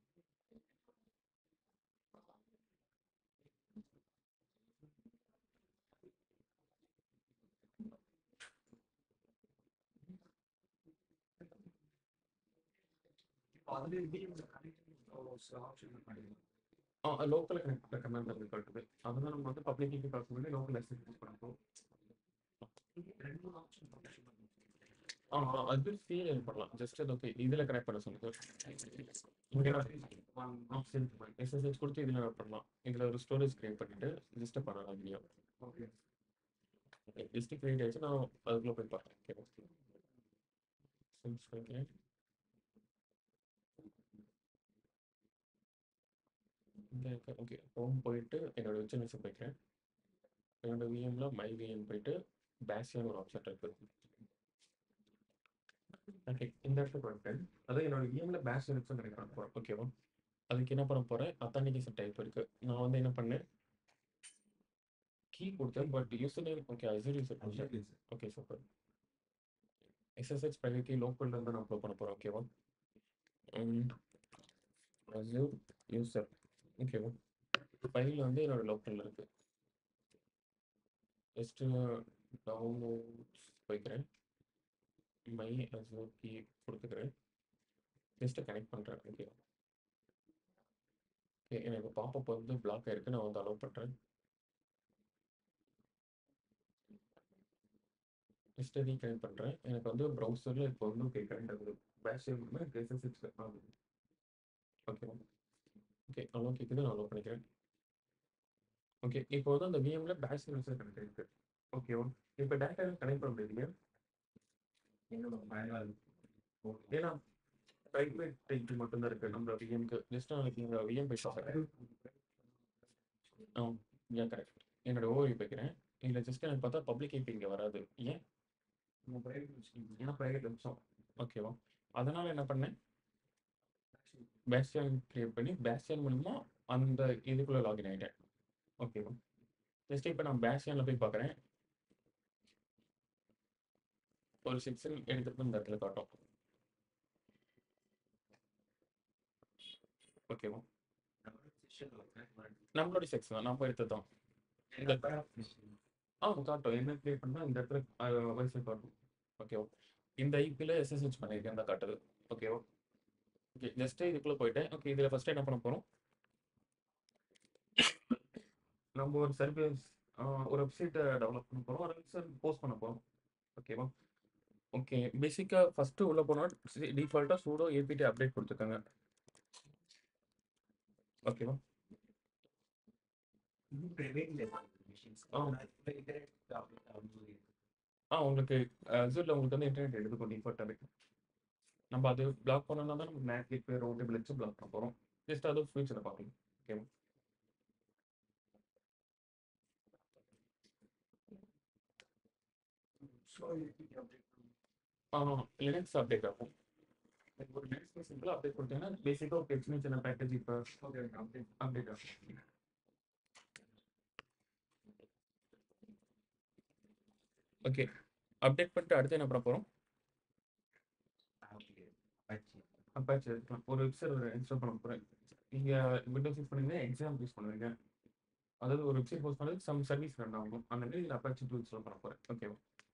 ஆ லோக்கல்ல கனெக்ட் பண்ண கமாண்ட் இருக்கு காட்டுது. அதனால நம்ம வந்து பப்ளிக் கீ பார்க்க முன்னாடி லோக்கல் எஸ்எஸ்எஸ் யூஸ் பண்ண போறோம். ஆ ஆ அது சீரியல் பண்ணலாம். ஜஸ்ட் அது ஓகே. இதுல கனெக்ட் பண்ண சொல்லுது. இங்க ஆப்ஷன் எஸ்எஸ்எஸ் கொடுத்து இதுல பண்ணலாம். இதுல ஒரு ஸ்டோரேஜ் கிரியேட் பண்ணிட்டு ஜஸ்ட் பண்ணலாம் வீடியோ. ஓகே. ஜஸ்ட் கிரியேட் ஆயிடுச்சு. நான் அதுக்குள்ள போய் பார்க்குறேன். ஓகே. சிம்ஸ் வைக்கிறேன். இங்க இருக்க ஓகே. ஹோம் போயிட்டு என்னோட விர்ச்சுவல் போய்க்கிறேன். என்னோட விஎம்ல மை விஎம் போயிட்டு பேஷியன் ஒரு ஆப்ஷன் இருக்கு. ஓகே. இந்த இடத்துக்கு வந்துட்டேன். அதான் என்னோட விஎம்ல பேஷ் லினக்ஸ் கனெக்ட் பண்ண போறேன். ஓகேவா? அதுக்கு என்ன பண்ண போறேன்? அத்தான்டிகேஷன் டைப் இருக்கு. நான் வந்து என்ன பண்ணேன்? கீ கொடுத்தேன். But user name okay. Azure user கொடுத்தேன். Okay super. SSH private key லோக்கல்ல இருந்து நான் அப்லோட் பண்ண போறேன். ஓகேவா? ம். அசூர் யூசர் ஓகேவா? ஃபைல் வந்து என்னோட லோக்கல்ல இருக்கு. ஜஸ்ட் டவுன்லோட்ஸ் போய்க்கிறேன். மை அசூர் கீ கொடுத்துக்கிறேன். ஜஸ்ட் கனெக்ட் பண்றேன். ஓகே. ஓகே. எனக்கு பாப்பப் வந்து பிளாக் ஆயிருக்கு. நான் வந்து அலோவ் பண்றேன். ஜஸ்ட் ரீகனெக்ட் பண்றேன். எனக்கு வந்து ப்ரௌசர்ல இப்போ வந்து ஓகே கனெக்ட் ஆகுது. பேஷ் ஷெல் எஸ்எஸ்எச் ஆகுது. ஓகேவா? ஓகே. அலோ கேக்குது. நான் அலோவ் பண்ணிக்கிறேன். ஓகே. இப்போ வந்து அந்த விஎம்ல பேஷ் லினக்ஸ் கனெக்ட் ஆயிருக்கு. ஓகேவா? இப்போ டேட்டா கனெக்ட் பண்ண முடியலையா? ஏன்னா பிரைவேட் டைப் மட்டும் தான் இருக்கு நம்ம விஎம்க்கு. ஜஸ்ட் நாளைக்கு இங்க விஎம் போய் பார்க்குறேன். ஆ யா கரெக்ட். என்னோட ஓவி போய்க்கிறேன். இதுல ஜஸ்ட் எனக்கு பார்த்தா பப்ளிக் ஐபி இங்க வராது. ஏன்? ஏன்னா பிரைவேட் வெப்சம். ஓகேவா? அதனால என்ன பண்ணேன்? பேஸ்டியன் கிரியேட் பண்ணி பேஸ்டியன் மூலியமா அந்த இதுக்குள்ள லாகின் ஆயிட்டேன். ஓகேவா? ஜஸ்ட் இப்போ நான் பேஸ்டியன்ல போய் பார்க்குறேன். ஒரு செக்ஷன் எடுத்துட்டு போய் இந்த இடத்துல காட்டும். ஓகேவா? நம்மளோட செக்ஷன் தான். நம்ம எடுத்தது தான். இந்த ஆ காட்டும். என்ன கிரியேட் பண்ணா இந்த இடத்துல அ வைஃபை காட்டும். ஓகேவா? இந்த ஐபில எஸ்எஸ்எச் பண்ணியிருக்கேன் தான் காட்டுது. ஓகேவா? ஓகே. ஜஸ்ட் இதுக்குள்ள போயிட்டேன். ஓகே. இதுல ஃபர்ஸ்ட் என்ன பண்ண போறோம்? நம்ம ஒரு சர்வீஸ் ஆ ஒரு வெப்சைட்ட டெவலப் பண்ண போறோம். ஒரு வெப்சைட் போஸ்ட் பண்ண போறோம். ஓகேவா? ஓகே. பேசிக்கா ஃபர்ஸ்ட் உள்ள போனா சி டிஃபால்ட்டா சூடோ ஏபிடி அப்டேட் குடுத்துருக்காங்க. ஓகேவா? ஆ. ஆ உங்களுக்கு அசூர்ல உங்களுக்கு வந்து இன்டர்நெட் எடுத்துக்கும் டிஃபால்ட்டாவே. நம்ம அது பிளாக் பண்ணோம்னா தான் நம்ம மேக் கேட்வே, ரூட்டபிள் வச்சு பிளாக் பண்ண போறோம். ஜஸ்ட் அது ஃபியூச்சர்ல பார்க்கலாம். ஓகேவா? ஆ லினக்ஸ் அப்டேட் ஆகும். ஒரு லினக்ஸ்ல சிம்பிளா அப்டேட் கொடுத்தீங்கன்னா பேசிக்கா ஒரு சின்ன சின்ன பேக்கேஜ் இப்ப அப்டேட் ஆகும். ஓகே. அப்டேட் பண்ணிட்டு அடுத்து என்ன பண்ண போறோம்? அப்பாச்சி எடுக்கலாம். ஒரு வெப் சர்வர் இன்ஸ்டால் பண்ண போறேன். நீங்க விண்டோஸ் யூஸ் பண்ணீங்கன்னா எக்ஸாம் யூஸ் பண்ணுவீங்க. அதாவது ஒரு வெப்சைட் போஸ்ட் பண்ணதுக்கு சம் சர்வீஸ் ரன் ஆகும். அந்த மாரி இதுல அப்பாச்சி டூ இன்ஸ்டால் பண்ண போறேன். ஓகேவா?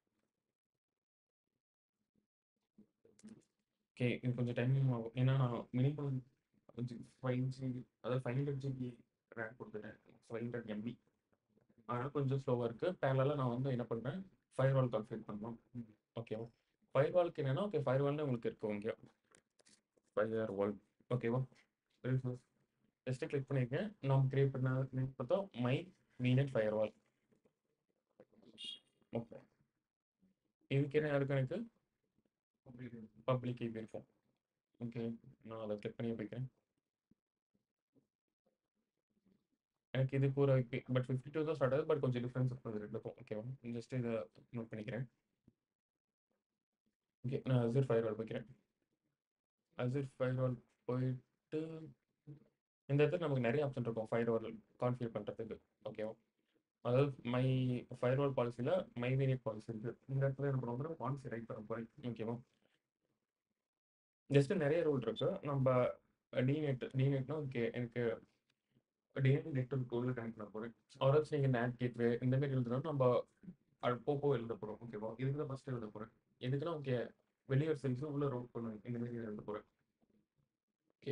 ஓகே. இது கொஞ்சம் டைமிங் ஆகும். ஏன்னா நான் மினிமம் கொஞ்சம் 5 அதாவது 500 ஜிபி ரேம் குடுத்துட்டேன். 500 எம்பி. அதனால கொஞ்சம் ஸ்லோவா இருக்கு. பேரலலா நான் வந்து என்ன பண்றேன்? ஃபயர்வால் கான்ஃபிகர் பண்ணணும். ஓகேவா? ஃபயர்வால்க்கு என்னன்னா ஓகே ஃபயர்வால்னு உங்களுக்கு இருக்கும் இங்க. ஃபயர்வால் ஓகேவா? ரிசோர்ஸ் ஜஸ்ட் கிளிக் பண்ணிருக்கேன். நாம் கிரியேட் பண்ண நேம் பார்த்தா மை வீநெட் ஃபயர்வால். ஓகே. இதுக்கு என்ன இருக்கும் எனக்கு? பப்ளிக் ஐபி இருக்கும். ஓகே. நான் அத கிளிக் பண்ணி வைக்கிறேன். எனக்கு இதுக்கு ஒரு ஐபி பட் ஃபிஃப்டி டூ தான் ஸ்டார்ட் ஆகுது பட் கொஞ்சம் டிஃப்ரென்ஸ் இருக்குது ரெண்டுக்கும் ஓகேவா ஜஸ்ட் இதை நோட் பண்ணிக்கிறேன் ஓகே நான் அசர் ஃபயர் வால் போய்க்கிறேன் அசர் ஃபயர் வால் போயிட்டு இந்த இடத்துல நமக்கு நிறைய ஆப்ஷன் இருக்கும் ஃபயர் வால் கான்ஃபிகர் பண்ணுறதுக்கு ஓகேவா அதாவது மை ஃபயர் வால் பாலிசியில் மை வேரியட் பாலிசி இருக்குது இந்த இடத்துல என்ன பண்ணுவோம் பாலிசி ரைட் பண்ண போகிறேன் ஓகேவா ஜஸ்ட் நிறைய ரூல் இருக்கு நம்ம டிநெட் டிநெட்னா ஓகே எனக்கு டிஎன்ஏ நெட்ஒர்க் உள்ள கனெக்ட் பண்ண போகிறேன் ஆர்எல்ஸ் நீங்கள் நேட் கேட்வே இந்த மாதிரி எழுதுனா நம்ம அது போப்போ எழுத போகிறோம் ஓகேவா இதுக்கு தான் ஃபஸ்ட்டு எழுத போகிறேன் எதுக்குன்னா ஓகே வெளியூர் சர்வீஸும் உள்ள ரோட் பண்ணுவேன் இந்த மாதிரி எழுத போகிறேன் ஓகே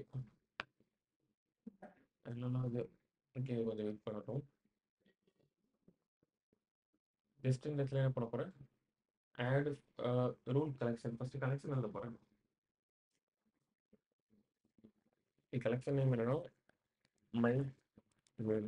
இல்லைன்னா அது ஓகே கொஞ்சம் வெயிட் பண்ணட்டும் ஜஸ்ட் இந்த இடத்துல என்ன பண்ண போகிறேன் add rule collection first collection எழுத போகிறேன் கலெக்ஷன் நேம் என்னன்னா மை மெயில்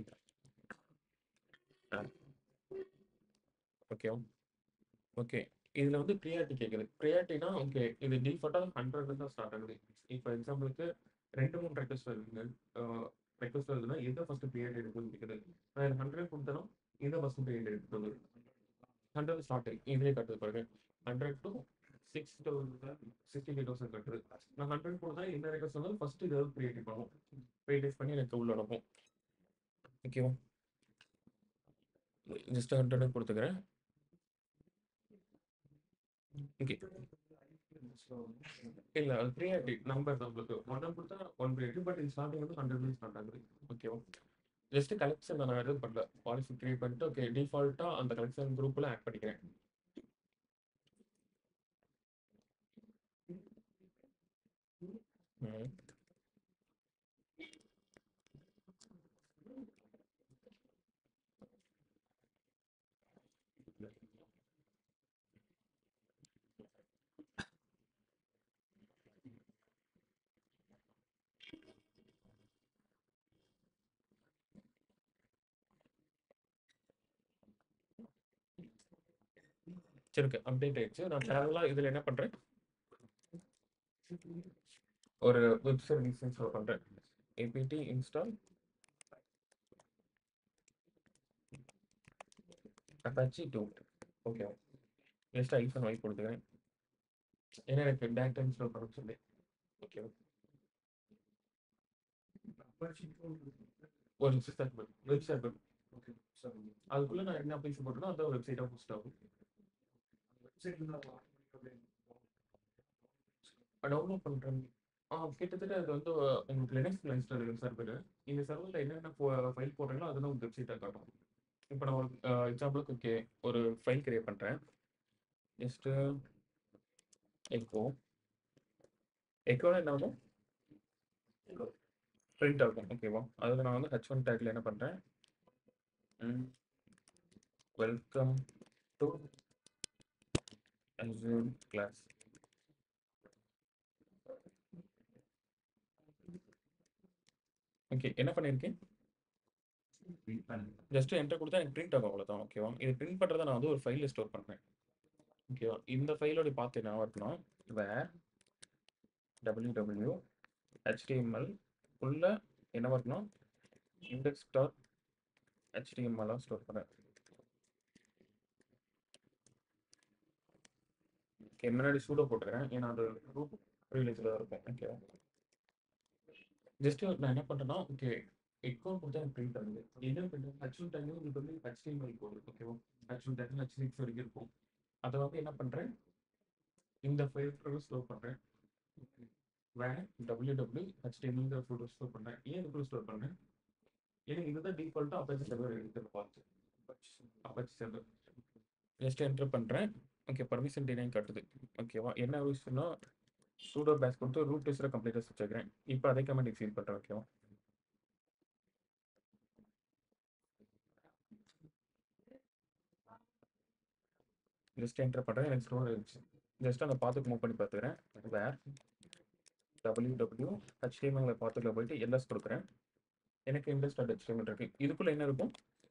ஓகே ஓகே இதில் வந்து ப்ரியாரிட்டி கேட்குது ப்ரியாரிட்டினா ஓகே இது டிஃபால்ட்டாக ஹண்ட்ரட்ல தான் ஸ்டார்ட் ஆகுது இப்போ எக்ஸாம்பிளுக்கு ரெண்டு மூணு ரெக்வஸ்ட் வருதுங்க ரெக்வஸ்ட் வருதுன்னா எதை ஃபஸ்ட்டு ப்ரியாரிட்டி எடுக்கணும்னு கேட்குது நான் ஹண்ட்ரட் கொடுத்தனா இதை ஃபஸ்ட்டு ப்ரியாரிட்டி எடுக்கிறது ஹண்ட்ரட் ஸ்டார்ட் இதுலேயே காட்டுது பாருங்க hundred to six thousand sixty five thousand கட்டுது நான் ஹண்ட்ரட் கொடுத்தா என்ன ரெக்வஸ்ட் வந்தாலும் ஃபஸ்ட்டு இதை ப்ரியாரிட்டி பண்ணுவோம் ப்ரியாரிட்டிஸ் பண்ணி எனக்கு உள்ள அனுப்பும் ஓகேவா ஜஸ்ட் ஹண்ட்ரட் கொடுத்துக்கிறேன் ஓகே இல்ல அது ப்ரியாரிட்டி நம்பர் நம்மளுக்கு ஒன் கொடுத்தா ஒன் ப்ரியாரிட்டி பட் இது ஸ்டார்டிங் வந்து ஹண்ட்ரட் ஸ்டார்ட் ஆகுது ஓகேவா ஜஸ்ட் கலெக்ஷன் நான் எதுவும் பண்ணல பாலிசி கிரியேட் பண்ணிட்டு ஓகே டிஃபால்ட்டா அந்த கலெக்ஷன் குரூப்ல ஆட் பண்ணிக்கிறேன் ம். சரி ஓகே அப்டேட் ஆயிடுச்சு நான் பேரலாக இதில் என்ன பண்ணுறேன் ஒரு வெப் சர்வீஸ் இன்ஸ்டால் பண்ணுறேன் APT install Apache two okay just iPhone வாங்கி கொடுத்துக்கிறேன் ஏன்னா எனக்கு டேரக்டாக இன்ஸ்டால் பண்ண சொல்லி ஓகே ஒரு வெப்சைட் வெப்சைட் அதுக்குள்ளே நான் என்ன அப்ளிகேஷன் போட்டேனோ அந்த வெப்சைட்டாக போஸ்ட் ஆகும் டவுன்லோட் பண்ணுறேன் ஆ கிட்டத்தட்ட அது வந்து உங்களுக்கு லினக்ஸ் இன்ஸ்டால் இருக்கும் சர்வர் இந்த சர்வரில் என்னென்ன ஃபைல் போடுறீங்களோ அதெல்லாம் ஒரு வெப்சைட்டாக காட்டும் இப்போ நான் ஒரு எக்ஸாம்பிளுக்கு ஓகே ஒரு ஃபைல் கிரியேட் பண்ணுறேன் ஜஸ்ட்டு எக்கோ எக்கோனா என்ன ஆகும் பிரிண்ட் ஆகும் ஓகேவா அதில் நான் வந்து ஹெச் ஒன் டேக்கில் என்ன பண்ணுறேன் welcome to Azure class. Okay என்ன பண்ணியிருக்கேன் ஜஸ்ட் என்டர் கொடுத்தா எனக்கு பிரிண்ட் ஆகும் அவ்வளோதான் ஓகேவா இது பிரிண்ட் பண்ணுறதை நான் வந்து ஒரு ஃபைலில் ஸ்டோர் பண்ணுறேன் ஓகேவா இந்த ஃபைலோட பார்த்து என்ன இருக்கணும் வேர் டபிள்யூ டபிள்யூ ஹெச்டிஎம்எல் உள்ள என்ன இருக்கணும் இண்டெக்ஸ் டாட் ஹெச்டிஎம்எல்லாக ஸ்டோர் பண்ணேன் ஓகே முன்னாடி சூடோ போட்டுக்கிறேன் ஏன்னா அது ரூட் ப்ரிவிலேஜில் தான் இருக்கும் ஓகே ஜஸ்ட் நான் என்ன பண்ணுறேன்னா ஓகே எக்கௌண்ட் கொடுத்தா எனக்கு பிரிண்ட் ஆகுது என்ன பண்ணுறேன் ஹச்எல் டைம் உங்களுக்கு வந்து ஹச்டிஎம்எல் கோடு ஓகேவா ஹச்எல் டைம் ஹச் சிக்ஸ் வரைக்கும் இருக்கும் அதை வந்து என்ன பண்ணுறேன் இந்த ஃபைல் ஸ்டோர் பண்ணுறேன் வேன் டபிள்யூ டபிள்யூ ஹச்டிஎம்எல்ங்கிற ஃபோட்டோ ஸ்டோர் பண்ணுறேன் ஏன் இதுக்குள்ள ஸ்டோர் பண்ணுறேன் ஏன்னா இதுதான் டிஃபால்ட்டாக அப்பாச்சி சர்வர் எடுத்துகிட்டு பார்த்து அப்பாச்சி சர்வர் ஜஸ்ட் என்டர் பண்ணுறேன் ஓகே பர்மிஷன் டினைன் காட்டுது ஓகேவா என்ன விஷயம்னா சூடோ பேஸ் கொடுத்து ரூட் டெஸ்ட்டில் கம்ப்ளீட்டாக வச்சுக்கிறேன் இப்போ அதே கமெண்ட் எக்ஸீட் பண்ணுறேன் ஓகேவா ஜஸ்ட் என்டர் பண்ணுறேன் எனக்கு ஸ்டோர் இருந்துச்சு ஜஸ்ட் அந்த பாத்துக்கு மூவ் பண்ணி பார்த்துக்கிறேன் வேர் டபிள்யூ டபிள்யூ ஹெச்டிஎம்எல் பாத்துக்குள்ள போயிட்டு எல்எஸ் கொடுக்குறேன் எனக்கு இன்ட்ரெஸ்ட் டாட் ஹெச்டிஎம்எல் இருக்கு இதுக்குள்ள என்ன இருக்கும்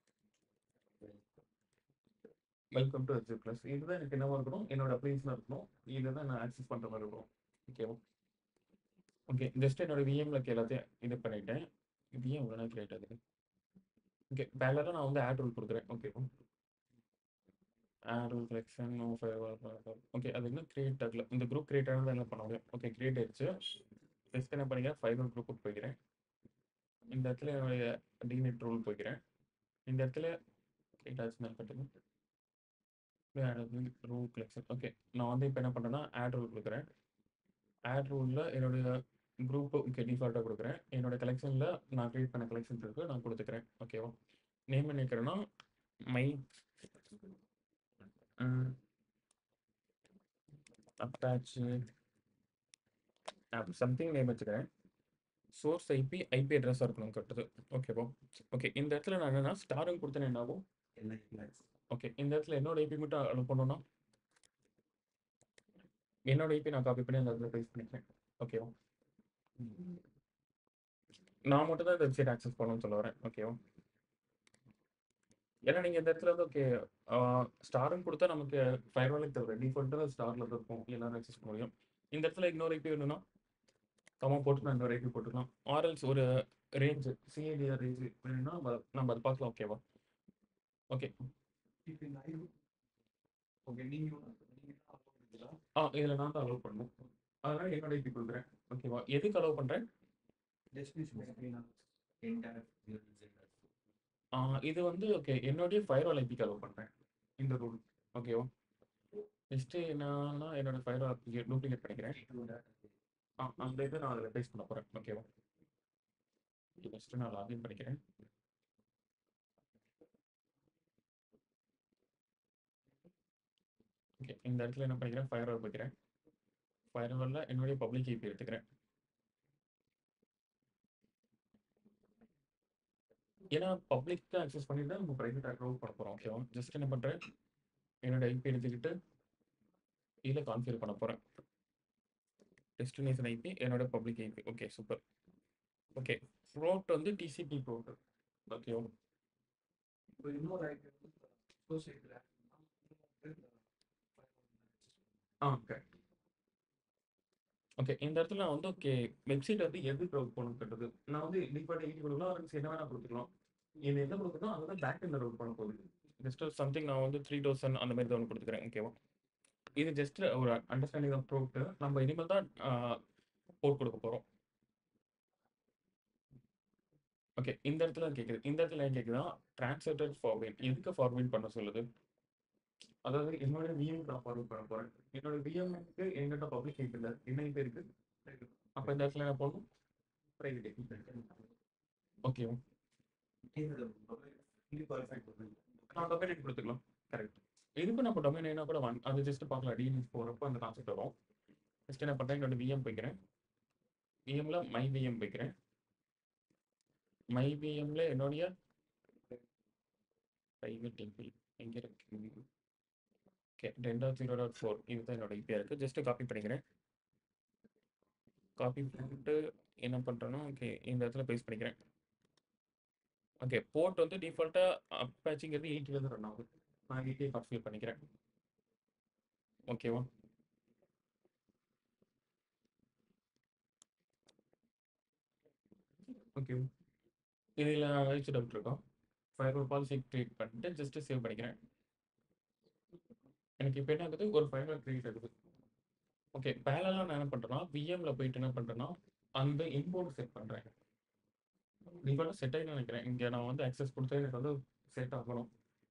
வெல்கம் டு ஹெச்டி ப்ளஸ் இதுதான் எனக்கு என்னவா இருக்கணும் என்னோட அப்ளிகேஷனாக இருக்கணும் இதை தான் நான் ஆக்சஸ் பண்ணுற மாதிரி இருக்கும் ஓகேவா ஓகே ஜஸ்ட் என்னோட விஎம்ல எல்லாத்தையும் இது பண்ணிட்டேன் இது ஏன் இவ்வளோ கிரியேட் ஆகுது ஓகே பேலராக நான் வந்து ஆட் ரூல் கொடுக்குறேன் ஓகேவா ஆட் ரூல் கலெக்ஷன் ஓகே அது இன்னும் கிரியேட் ஆகல இந்த குரூப் கிரியேட் ஆனது என்ன பண்ண முடியும் ஓகே கிரியேட் ஆயிடுச்சு ஜஸ்ட் என்ன பண்ணிக்கிறேன் ஃபைவ் ரூல் குரூப்புக்கு போய்க்கிறேன் இந்த இடத்துல என்னுடைய டிநெட் ரூல் போய்க்கிறேன் இந்த இடத்துல கிரியேட் ஆச்சுன்னு கட்டுங்க ரூல் கலெக்ஷன் ஓகே நான் வந்து இப்போ என்ன பண்ணுறேன்னா ஆட் ரூல் கொடுக்குறேன் ஆட் ரூலில் என்னுடைய குரூப்பு ஓகே டிஃபால்ட்டாக கொடுக்குறேன் என்னோட கலெக்ஷனில் நான் க்ரியேட் பண்ண கலெக்ஷன்ஸ் இருக்குது நான் கொடுத்துக்கிறேன் ஓகேவா நேம் என்ன வைக்கிறேன்னா மை அட்டாச்சு சம்திங் நேம் வச்சுக்கிறேன் சோர்ஸ் ஐபி ஐபி அட்ரஸாக இருக்கணும் கட்டுது ஓகேவா ஓகே இந்த இடத்துல நான் என்னென்னா ஸ்டாரும் கொடுத்தேன் என்ன ஆகும் எல்லாம் class. ஓகே இந்த இடத்துல என்னோட ஐபி மட்டும் அலோவ் பண்ணணும்னா என்னோட ஐபி நான் காப்பி பண்ணி அந்த இடத்துல பேஸ்ட் பண்ணிக்கிறேன் ஓகேவா நான் மட்டும் தான் இந்த வெப்சைட் ஆக்சஸ் பண்ணணும்னு சொல்ல வரேன் ஓகேவா ஏன்னா நீங்கள் இந்த இடத்துல வந்து ஓகே ஸ்டாரும் கொடுத்தா நமக்கு ஃபயர்வாலுக்கு தவிர டிஃபால்ட்டாக ஸ்டாரில் தான் இருக்கும் எல்லாரும் ஆக்சஸ் பண்ண முடியும் இந்த இடத்துல இன்னொரு ஐபி வேணும்னா கமா போட்டு நான் இன்னொரு ஐபி போட்டுக்கலாம் ஆர்எல்ஸ் ஒரு ரேஞ்சு சிஏடிஆர் ரேஞ்சு வேணும்னா நம்ம நம்ம அதை பார்க்கலாம் ஓகேவா ஓகே இப்போ live ஓகே நீங்க நீங்க தான் upload பண்ணீங்களா? ஆ இதில் நான் தான் அலோவ் பண்ணணும் அதனால் என்னோட ஐபி கொடுக்குறேன் ஓகேவா எதுக்கு அலோவ் பண்ணுறேன் Destination எப்படின்னா entire zero zero. இது வந்து ஓகே என்னுடைய ஃபயர்வால் ஐபிக்கு அலோவ் பண்ணுறேன் இந்த ரூல் ஓகேவா நெக்ஸ்ட்டு என்னன்னா என்னோட ஃபயர்வால் ஐபிக்கு டூப்ளிகேட் பண்ணிக்கிறேன் ஆ அந்த இதை நான் அதில் பேஸ் பண்ண போகிறேன் ஓகேவா ஃபஸ்ட்டு நான் லாகின் பண்ணிக்கிறேன் ஓகே இந்த இடத்துல என்ன பண்ணிக்கிறேன் ஃபயர்வால் வைக்கிறேன் ஃபயர்வாலில் என்னுடைய பப்ளிக் ஐபி எடுத்துக்கிறேன் ஏன்னா பப்ளிக் அக்சஸ் பண்ணிட்டு தான் நம்ம ப்ரைவேட் அக்ரௌட் பண்ண போகிறோம் ஓகேவா ஜஸ்ட் என்ன பண்ணுறேன் என்னோட ஐபி எடுத்துக்கிட்டு இதில் கான்ஃபிகர் பண்ண போகிறேன் டெஸ்டினேஷன் ஐபி என்னோட public IP okay super okay port வந்து டிசிபி ப்ரோட் ஓகேவா இப்போ இன்னொரு IP வந்து associate ல ஆ ஓகே ஓகே இந்த இடத்துல நான் வந்து ஓகே வெப்சைட் வந்து எது ப்ரௌட் பண்ணணும் கட்டுறது நான் வந்து டிஃபால்ட் எயிட்டி கொடுக்கலாம் அதுக்கு என்ன வேணா கொடுத்துக்கலாம் இது எந்த கொடுக்குறதோ அதை தான் பேக் எண்ட் ரவுட் பண்ண போகுது ஜஸ்ட் சம்திங் நான் வந்து த்ரீ தௌசண்ட் அந்த மாதிரி தான் ஒன்று கொடுத்துக்கிறேன் ஓகேவா இது ஜஸ்ட் ஒரு அண்டர்ஸ்டாண்டிங் ஆஃப் ப்ரோட்டு நம்ம இனிமேல் தான் போட் கொடுக்க போகிறோம் ஓகே இந்த இடத்துல கேட்குது இந்த இடத்துல ஏன் கேட்குதா டிரான்ஸ்லேட்டர் ஃபார்வேர்ட் எதுக்கு ஃபார்வேர்ட் பண்ண சொல்லுது அதாவது என்னோட விஎம் நான் ஃபார்வர்ட் பண்ண போறேன் என்னோட விஎம்க்கு என்கிட்ட பப்ளிக் ஐபி இல்லை என்ன ஐபி இருக்கு அப்போ இந்த இடத்துல என்ன பண்ணணும் பிரைவேட் ஐபி ஓகே இங்க பர்ஃபெக்ட் பண்ணுங்க நான் டொமைன் கொடுத்துக்கலாம் கரெக்ட் இதுக்கு நம்ம டொமைன் என்ன கூட வாங்க அது ஜஸ்ட் பார்க்கலாம் டிஎன்எஸ் போகிறப்போ அந்த கான்செப்ட் வரும் ஜஸ்ட் என்ன பண்ணுறேன் என்னோட விஎம் வைக்கிறேன் விஎம்ல மை விஎம் வைக்கிறேன் மை விஎம்ல என்னுடைய பிரைவேட் ஐபி எங்கே இருக்கு okay ten dot zero dot four இதுதான் என்னோட ஐபியாக இருக்குது ஜஸ்ட் காப்பி பண்ணிக்கிறேன் காப்பி பண்ணிட்டு என்ன பண்ணுறேன்னா ஓகே இந்த இடத்துல பேஸ்ட் பண்ணிக்கிறேன் ஓகே போர்ட் வந்து டிஃபால்ட்டாக அப்பாச்சிங்கிறது எயிட்டில் ரன் ஆகுது நான் எயிட்டே கான்ஃபிகர் பண்ணிக்கிறேன் ஓகேவா ஓகே இதில் ஏதாச்சும் டவுட் இருக்கா ஃபயர் பாலிசி கிரியேட் பண்ணிட்டு ஜஸ்ட் சேவ் பண்ணிக்கிறேன் எனக்கு இப்போ என்ன ஆகுது ஒரு ஃபைனல் கிரியேட் ஆகுது ஓகே பேலெல்லாம் நான் என்ன பண்ணுறேன்னா விஎம்ல போயிட்டு என்ன பண்ணுறேன்னா அந்த இன்போர்ட் செட் பண்ணுறேன் டிஃபால்ட்டாக செட் ஆகி நினைக்கிறேன் இங்கே நான் வந்து அக்சஸ் கொடுத்தா எனக்கு வந்து செட் ஆகணும்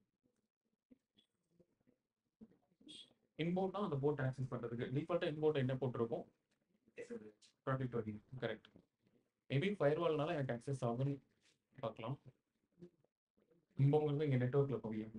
இன்போர்ட்னா அந்த போர்ட் ஆக்சஸ் பண்ணுறதுக்கு டிஃபால்ட்டாக இன்போர்ட் என்ன போட்டிருக்கும் டுவெண்ட்டி டுவெண்ட்டி கரெக்ட் மேபி ஃபயர்வால்னால எனக்கு அக்சஸ் ஆகும்னு பார்க்கலாம் இன்போங்கிறது இங்கே நெட்ஒர்க்கில் இருக்கும் விஎம்ல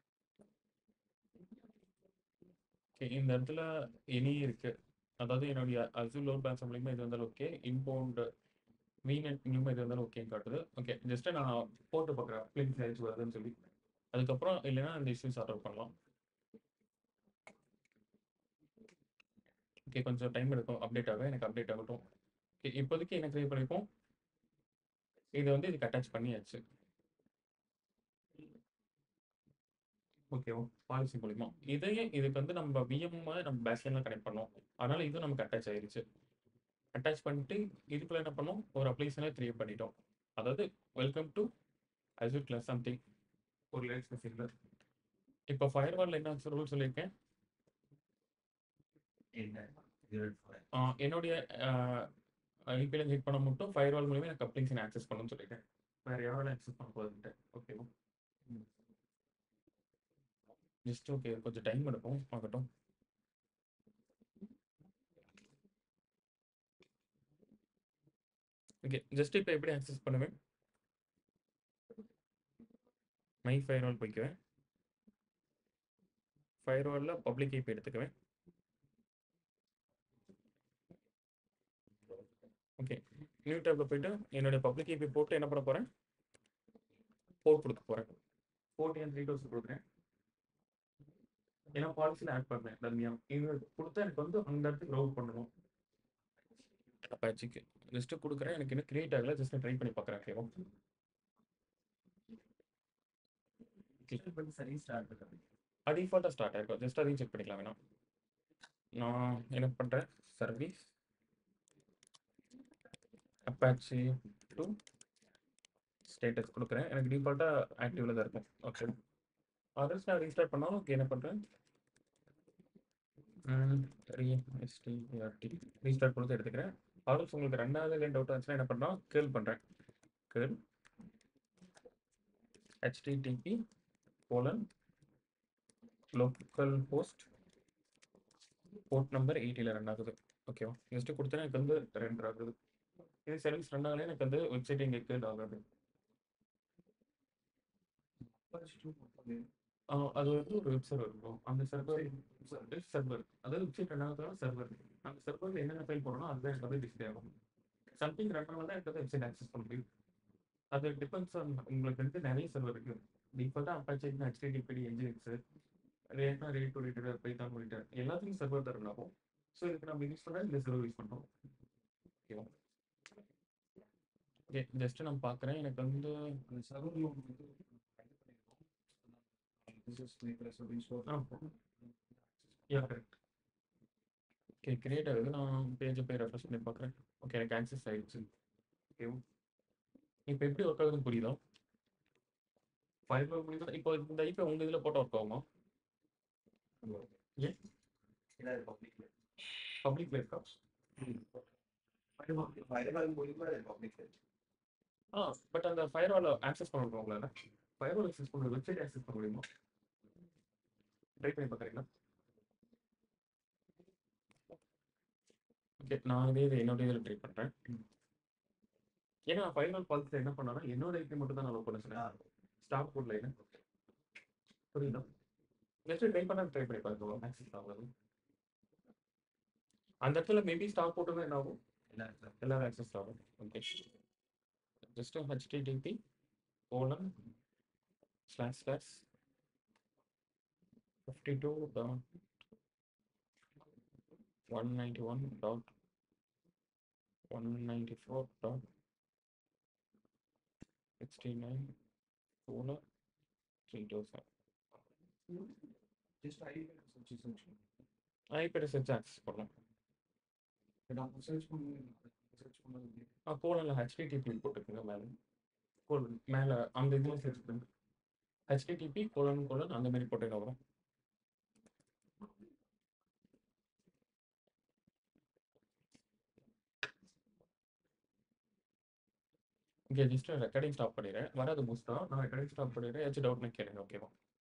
ஓகே இந்த இடத்துல எனி இருக்கு அதாவது என்னுடைய அசூல் லோட் பேங்க் மூலியமா இது வந்தாலும் ஓகே இம்பவுண்ட் வீநெட் நியூமா இது வந்தாலும் ஓகேன்னு காட்டுது ஓகே ஜஸ்ட் நான் போட்டு பார்க்குறேன் பிளிங்ஸ் ஏதாச்சும் வருதுன்னு சொல்லி அதுக்கப்புறம் இல்லைன்னா இந்த இஷ்யூ சார்ட் அவுட் பண்ணலாம் ஓகே கொஞ்சம் டைம் எடுக்கும் அப்டேட் ஆக எனக்கு அப்டேட் ஆகட்டும் ஓகே இப்போதைக்கு என்ன கிரியேட் பண்ணிப்போம் இதை வந்து இதுக்கு அட்டாச் பண்ணியாச்சு ஓகேவா பாலிசி மூலிமா இதையே இதுக்கு வந்து நம்ம விஎம் நம்ம பேஸ்லைன்லாம் கனெக்ட் பண்ணோம் அதனால இது நமக்கு அட்டாச் ஆயிருச்சு அட்டாச் பண்ணிட்டு இதுக்குள்ள என்ன பண்ணோம் ஒரு அப்ளிகேஷனே கிரியேட் பண்ணிட்டோம் அதாவது welcome to Azure class something ஒரு லைன் ஸ்பெசிஃபிக் இப்போ ஃபயர் வாலில் என்ன ரூல் சொல்லியிருக்கேன் என்ன zero four. ஆஹ் என்னுடைய ஐபிஎல் ஹிட் பண்ண மட்டும் ஃபயர் வால் மூலியமா எனக்கு கப்ளிங்ஸ் ஆக்சஸ் பண்ணணும்னு சொல்லிட்டேன் வேற யாராலும் ஆக்சஸ் பண்ண போகுதுன்ட்டு ஓகேவா ஜஸ்ட் ஓகே கொஞ்சம் டைம் எடுக்கும் ஆகட்டும் ஓகே ஜஸ்ட் இப்போ எப்படி ஆக்சஸ் பண்ணுவேன் மை ஃபயர் வால் போய்க்குவேன் ஃபயர் வாலில் பப்ளிக் ஐபி எடுத்துக்குவேன் ஓகே நியூ டேப்ல போயிட்டு என்னுடைய பப்ளிக் ஐபி போட்டு என்ன பண்ண போறேன் போர்ட் கொடுக்க போறேன் போர்ட் என் த்ரீ டோஸ் கொடுக்குறேன் ஏன்னா பாலிசியில் ஆட் பண்ணேன் தர்மியா இது கொடுத்தா எனக்கு வந்து அந்த இடத்துக்கு ரோல் பண்ணணும் அப்பாச்சிக்கு ஜஸ்ட் கொடுக்குறேன் எனக்கு இன்னும் கிரியேட் ஆகல ஜஸ்ட் ட்ரை பண்ணி பார்க்குறேன் ஓகேவா Click பண்ணி சரி start பண்ணுங்க. அது டிஃபால்ட்டாக ஸ்டார்ட் ஆயிருக்கும் ஜஸ்ட் அதையும் செக் பண்ணிக்கலாம் வேணாம் நான் என்ன பண்ணுறேன் சர்வீஸ் அப்பாச்சி டு ஸ்டேட்டஸ் கொடுக்குறேன் எனக்கு டிஃபால்ட்டாக ஆக்டிவில் தான் இருக்கும் ஓகே அதர்ஸ் நான் ரீஸ்டார்ட் பண்ணாலும் ஓகே என்ன பண்ணுறேன் ரீஎஸ்டிஆர்டி ரீஸ்டார்ட் கொடுத்து எடுத்துக்கிறேன் அதர்ஸ் உங்களுக்கு ரெண்டாவது லைன் டவுட் ஆச்சுன்னா என்ன பண்ணுறோம் கேர்ள் பண்ணுறேன் curl HTTP colon localhost port number எயிட்டியில் ரன் ஆகுது ஓகேவா ஜஸ்ட்டு கொடுத்தேன்னா எனக்கு வந்து ரெண்டு ஆகுது இது சர்வீஸ் ரன் ஆகல எனக்கு வந்து வெப்சைட் இங்கே கேட் ஆகாது First two போட்டது. ஆ, அது வந்து ஒரு வெப் சர்வர் இருக்கும் அந்த சர்வர் சர்வர் அதாவது வெப்சைட் ரன் ஆகுதுனா சர்வர் அந்த சர்வரில் என்னென்ன ஃபைல் போடணும் அதுதான் எனக்கு வந்து டிஸ்பிளே ஆகும் சம்திங் ரன் ஆனால் தான் எனக்கு வந்து வெப்சைட் ஆக்சஸ் பண்ண முடியும் அது டிபெண்ட்ஸ் ஆன் உங்களுக்கு வந்து நிறைய சர்வர் இருக்கு டிஃபால்ட்டாக அப்பாச்சி ஹெச்டிடிபிடி என்ஜினிக்ஸு ரேட்னா ரேட் டு ரேட்டர் பைத்தான் மோனிட்டர் எல்லாத்துக்கும் சர்வர் தான் ரன் ஆகும் ஸோ இதுக்கு நம்ம யூஸ் பண்ணால் இந்த சர்வர் யூஸ் பண்ணுறோம் ஓகேவா ஓகே ஜஸ்ட் நான் பார்க்குறேன் எனக்கு வந்து அந்த server ல உங்களுக்கு வந்து இது பண்ணிருக்கோம். This is my press release for- ஆ யா கரெக்ட் ஓகே கிரியேட் ஆகுது நான் பேஜை போய் ரெஃப்ரெஷ் பண்ணி பார்க்குறேன் ஓகே எனக்கு ஆக்சஸ் ஆயிடுச்சு ஓகேவா இப்போ எப்படி ஒர்க் ஆகுதுன்னு புரியுதா ஃபைவ் முடியுதா இப்போ இந்த ஐபி உங்கள் இதில் போட்டால் ஒர்க் ஆகுமா ஏன் இல்ல, அது public ல. பப்ளிக்ல இருக்கா Firewall மூலியமா அது public ல. ஆ பட் அந்த ஃபயர்வாலை ஆக்சஸ் பண்ண முடியும் உங்களால் ஃபயர்வால் ஆக்சஸ் பண்ண வெப்சைட் ஆக்சஸ் பண்ண முடியுமா ட்ரை பண்ணி பார்க்குறீங்களா ஓகே நான் இதே இது என்னோட இதில் ட்ரை பண்ணுறேன் ஏன்னா ஃபைனல் பாலிசியில் என்ன பண்ணாலும் என்னோட ஐபி மட்டும் தான் நான் லோ பண்ண ஆ, சொன்னேன் ஸ்டாப் கோட் லைன் புரியுதா ஜஸ்ட் ட்ரை பண்ண ட்ரை பண்ணி பார்க்கலாம் ஆக்சஸ் ஆகாது அந்த இடத்துல மேபி ஸ்டாப் போட்டு என்ன ஆகும் எல்லாம் இருக்கு. எல்லாரும் ஆக்சஸ் ஆகும் okay just HTTP colon slash slash fifty two dot one ninety one dot one ninety four dot sixty nine colon three two seven Just I will search it, search it. IP research access பண்ணலாம் But அவங்க search பண்ணி search பண்ணது ஆ கோலனில் HTTP போட்டுருக்குங்க மேலே colon மேலே அந்த இதில் search பண்ணுங்க HTTP colon colon அந்த மாதிரி போட்டு வரும் இங்கே ஜஸ்ட் ரெக்கார்டிங் ஸ்டாப் பண்ணிடுறேன் வராது பூஸ்டா நான் ரெக்கார்டிங் ஸ்டாப் பண்ணிடுறேன் ஏதாச்சும் டவுட்னா கேளுங்க ஓகேவா